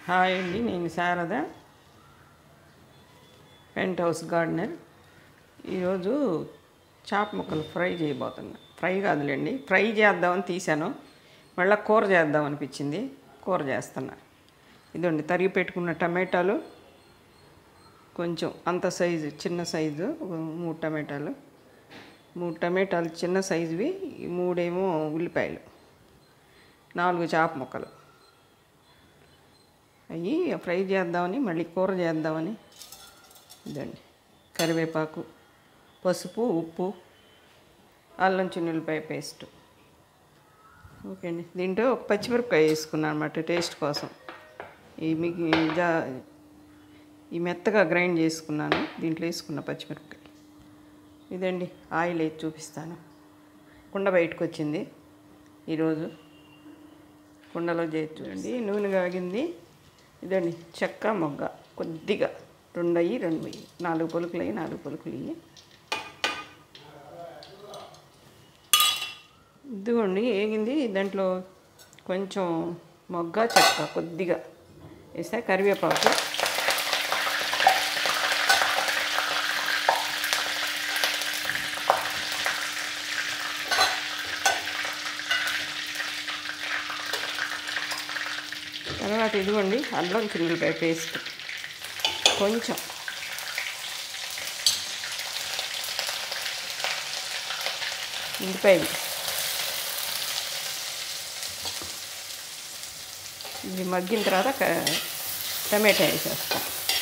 hi అండి నేను Sharada pent house gardener ఈరోజు చాప ముక్కలు ఫ్రై చేయబోతున్నా ఫ్రై కాదులేండి ఫ్రై చేద్దామని తీశాను మళ్ళీ కూర చేద్దాం అనిపించింది కూర చేస్తున్నా ఇదండి తరిగి పెట్టుకున్న టమాటాలు కొంచెం అంత సైజు చిన్న సైజు ఒక మూడు టమాటాలు మూడు టమాటాలు చిన్న సైజువి ఈ మూడేమో ఉల్లిపాయలు నాలుగు చాప ముక్కలు అవి ఫ్రై చేద్దామని మళ్ళీ కూర చేద్దామని ఇదండి కరివేపాకు పసుపు ఉప్పు అల్లం చిన్నులపాయ పేస్ట్ ఓకే అండి దీంట్లో ఒక పచ్చిమిరపకాయ వేసుకున్నాను అనమాట టేస్ట్ కోసం ఈ మీకు జా ఈ మెత్తగా గ్రైండ్ చేసుకున్నాను దీంట్లో వేసుకున్న పచ్చిమిరపకాయ ఇదండి ఆయిల్ వేసి చూపిస్తాను కుండ బయటకు వచ్చింది ఈరోజు కుండలో చేసి చూడండి నూనె కాగింది ఇదండి చెక్క మొగ్గ కొద్దిగా రెండు అయ్యి రెండు వెయ్యి నాలుగు పలుకులు అయ్యి నాలుగు పలుకులు ఇయ్యి ఇదిగోండి ఏగింది దాంట్లో కొంచెం మొగ్గ చెక్క కొద్దిగా వేస్తే కరివేపాకు తర్వాత ఇదిగోండి అల్లం చిల్లిపాయ పేస్ట్ కొంచెం ఉల్లిపాయలు ఇది మగ్గిన తర్వాత క- టమాటా వేసేస్తాం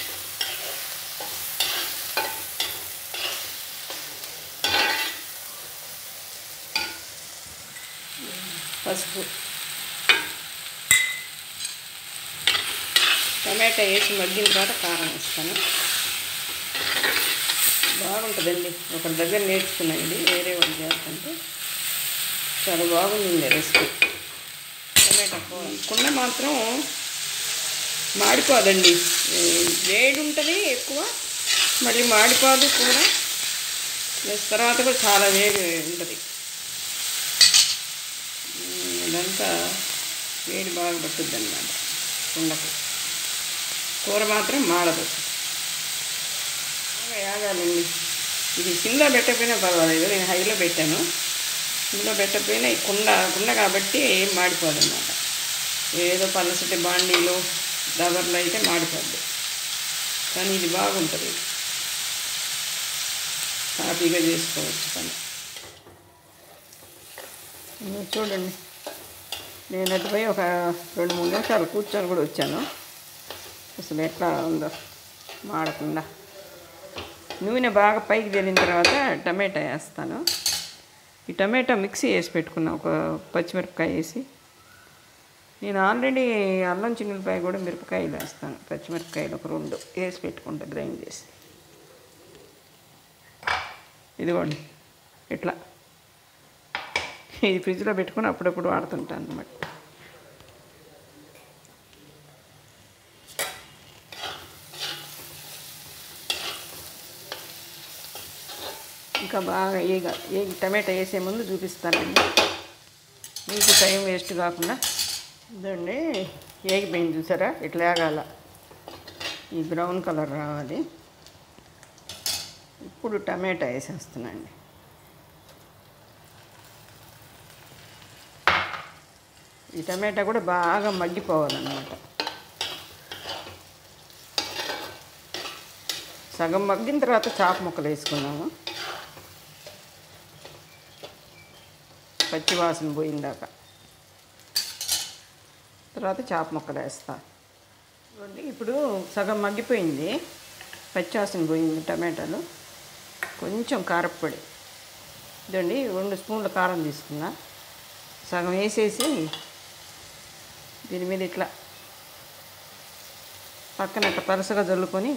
పసుపు టమాటా వేసి మగ్గిన తర్వాత కారం వేస్తాను బాగుంటుందండి ఒక దగ్గర నేర్చుకున్నాను ఇది వేరే వాళ్ళు చేస్తుంటే చాలా బాగుంది రెసిపీ టమాటా కూర కుండ మాత్రం మాడిపోదండి ఏ, వేడి ఉంటుంది ఎక్కువ మళ్ళీ మాడిపోదు కూర ప్లస్ తర్వాత కూడా చాలా వేడి ఉంటుంది ఉమ్, ఇదంతా వేడి బాగా పట్టుద్ది అనమాట కుండకు కూర మాత్రం మాడదు బాగా యాగాలండి ఇది సిమ్లో పెట్టకపోయినా పర్వాలేదు నేను హైలో పెట్టాను సిమ్లో పెట్టకపోయినా ఈ కుండ కుండ కాబట్టి ఏం మాడిపోదు అనమాట ఏదో పలసటి బాండీలు దవర్లో అయితే మాడిపోద్ది కానీ ఇది బాగుంటుంది హ్యాపీగా చేసుకోవచ్చు పని ఇదిగో చూడండి నేను అటుపోయి ఒక రెండు మూడు నిమిషాలు కూర్చొని కూడా వచ్చాను అసలు ఎట్లా ఉందో మాడకుండా నూనె బాగా పైకి తేలిన తర్వాత టమాటా వేస్తాను ఈ టమాటా మిక్సీ వేసి పెట్టుకున్నా ఒక పచ్చిమిరపకాయ వేసి నేను ఆల్రెడీ అల్లం చిన్నులపాయ కూడా మిరపకాయలు వేస్తాను పచ్చిమిరపకాయలు ఒక రెండు వేసి పెట్టుకుంటా గ్రైండ్ చేసి ఇదిగోండి ఇట్లా ఇది ఫ్రిడ్జ్లో పెట్టుకుని అప్పుడప్పుడు వాడుతుంటాను అన్నమాట ఇంకా బాగా ఏగ ఏ టమాటా వేసే ముందు చూపిస్తానండి మీకు టైం వేస్ట్ కాకుండా ఇదండి ఏగిపోయింది చూసారా ఇట్లా ఏగాల ఈ బ్రౌన్ కలర్ రావాలి ఇప్పుడు టమాటా వేసేస్తున్నాండి ఈ టమాటా కూడా బాగా మగ్గిపోవాలన్నమాట సగం మగ్గిన తర్వాత చాప ముక్కలు వేసుకున్నాము పచ్చి వాసన పోయిందాక తర్వాత చాప ముక్కలు వేస్తా ఇదిగోండి, ఇప్పుడు సగం మగ్గిపోయింది పచ్చి వాసన పోయింది టమాటాలు కొంచెం కారప్పొడి ఇదండి రెండు స్పూన్ల కారం తీసుకున్నా సగం వేసేసి దీని మీద ఇట్లా పక్కన ఇట్లా పరసగా జల్లుకొని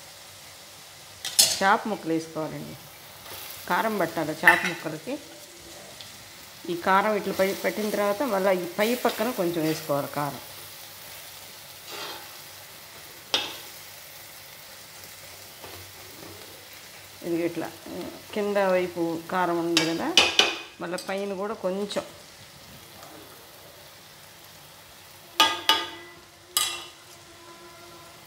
చేప ముక్కలు వేసుకోవాలండి కారం పట్టాలి చేప ముక్కలకి ఈ కారం ఇట్లా పై పెట్టిన తర్వాత మళ్ళీ ఈ పై పక్కన కొంచెం వేసుకోవాలి కారం ఇది ఇట్లా కింద వైపు కారం ఉంది కదా మళ్ళీ పైన కూడా కొంచెం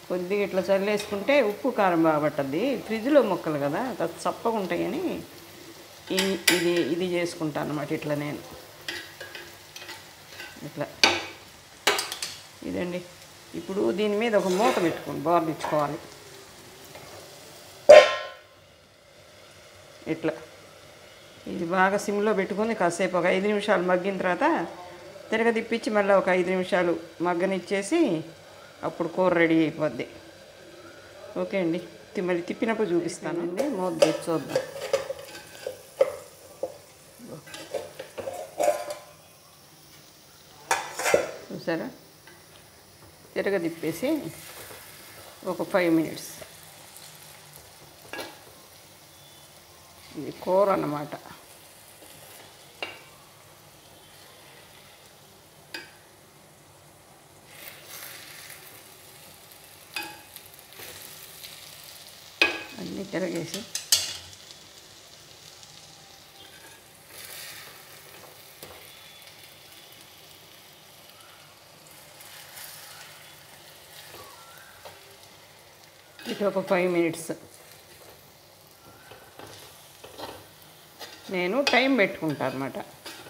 కొద్దిగా ఇట్లా చల్లేసుకుంటే ఉప్పు కారం బాగా పట్టద్ది ఫ్రిడ్జ్లో మొక్కలు కదా కాస్త చప్పగా ఉంటాయని ఈ ఇది ఇది చేసుకుంటాను అనమాట ఇట్లా నేను ఇట్లా ఇదండి ఇప్పుడు దీని మీద ఒక మూత పెట్టుకోండి బోర్లిచ్చుకోవాలి ఇట్లా ఇది బాగా సిమ్లో పెట్టుకొని కాసేపు ఒక ఐదు నిమిషాలు మగ్గిన తర్వాత తిరగ తిప్పించి మళ్ళీ ఒక ఐదు నిమిషాలు మగ్గనిచ్చేసి అప్పుడు కూర రెడీ అయిపోద్ది ఓకే అండి తి- మళ్ళీ తిప్పినప్పుడు చూపిస్తానండి మూత తెచ్చి చూద్దాం చూసారా తిరగ తిప్పేసి ఒక ఫైవ్ మినిట్స్ ఇది కూర అన్నమాట అన్నీ తిరగేసి ఇటు ఒక ఫైవ్ మినిట్స్ నేను టైం పెట్టుకుంటాను అనమాట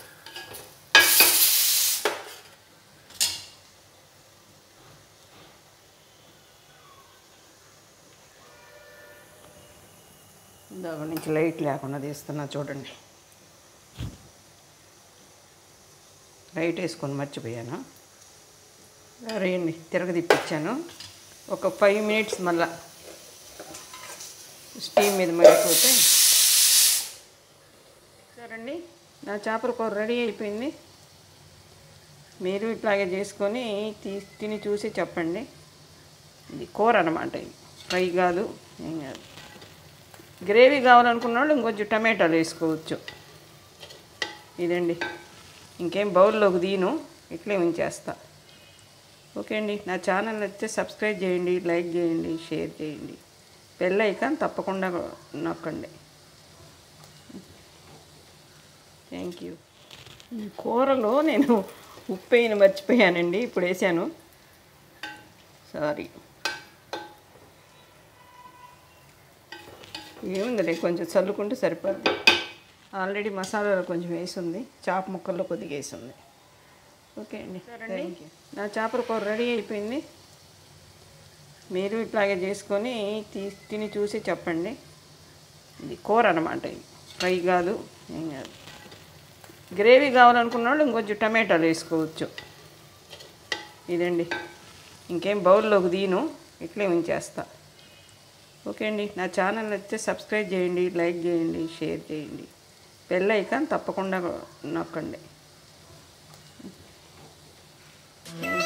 ఇందాక నుంచి లైట్ లేకుండా తీస్తున్నా చూడండి లైట్ వేసుకొని మర్చిపోయాను రేయండి తిరగ తిప్పించాను ఒక ఫైవ్ మినిట్స్ మళ్ళా స్టీమ్ మీద మరిగిపోతే సరండి నా చేపల కూర రెడీ అయిపోయింది మీరు ఇట్లాగే చేసుకొని తీ తిని చూసి చెప్పండి ఇది కూర అనమాట ఇది ఫ్రై కాదు ఏం కాదు గ్రేవీ కావాలనుకున్న వాళ్ళు ఇంకొంచెం టమాటాలు వేసుకోవచ్చు ఇదండి ఇంకేం బౌల్లోకి తీను ఇట్లే ఉంచేస్తా ఓకే అండి నా ఛానల్ నచ్చితే సబ్స్క్రైబ్ చేయండి లైక్ చేయండి షేర్ చేయండి బెల్ ఐకాన్ తప్పకుండా నొక్కండి థ్యాంక్ యూ ఈ కూరలో నేను ఉప్పు వేయని మర్చిపోయానండి ఇప్పుడు వేసాను సారీ ఏముందిలే కొంచెం చల్లుకుంటే సరిపోద్ది ఆల్రెడీ మసాలాలో కొంచెం వేసింది చేప ముక్కల్లో కొద్దిగా వేసింది ఓకే అండి థ్యాంక్ యూ నా చేపల కూర రెడీ అయిపోయింది మీరు ఇట్లాగే చేసుకొని తీ తిని చూసి చెప్పండి ఇది కూర అనమాట ఇది ఫ్రై కాదు ఏం కాదు గ్రేవీ కావాలనుకున్న వాళ్ళు ఇంకొంచెం టమాటాలు వేసుకోవచ్చు ఇదండి ఇంకేం బౌల్లోకి తీను ఇట్లే ఉంచేస్తా ఓకే అండి నా ఛానల్ నచ్చితే సబ్స్క్రైబ్ చేయండి లైక్ చేయండి షేర్ చేయండి బెల్ ఐకాన్ తప్పకుండా నొక్కండి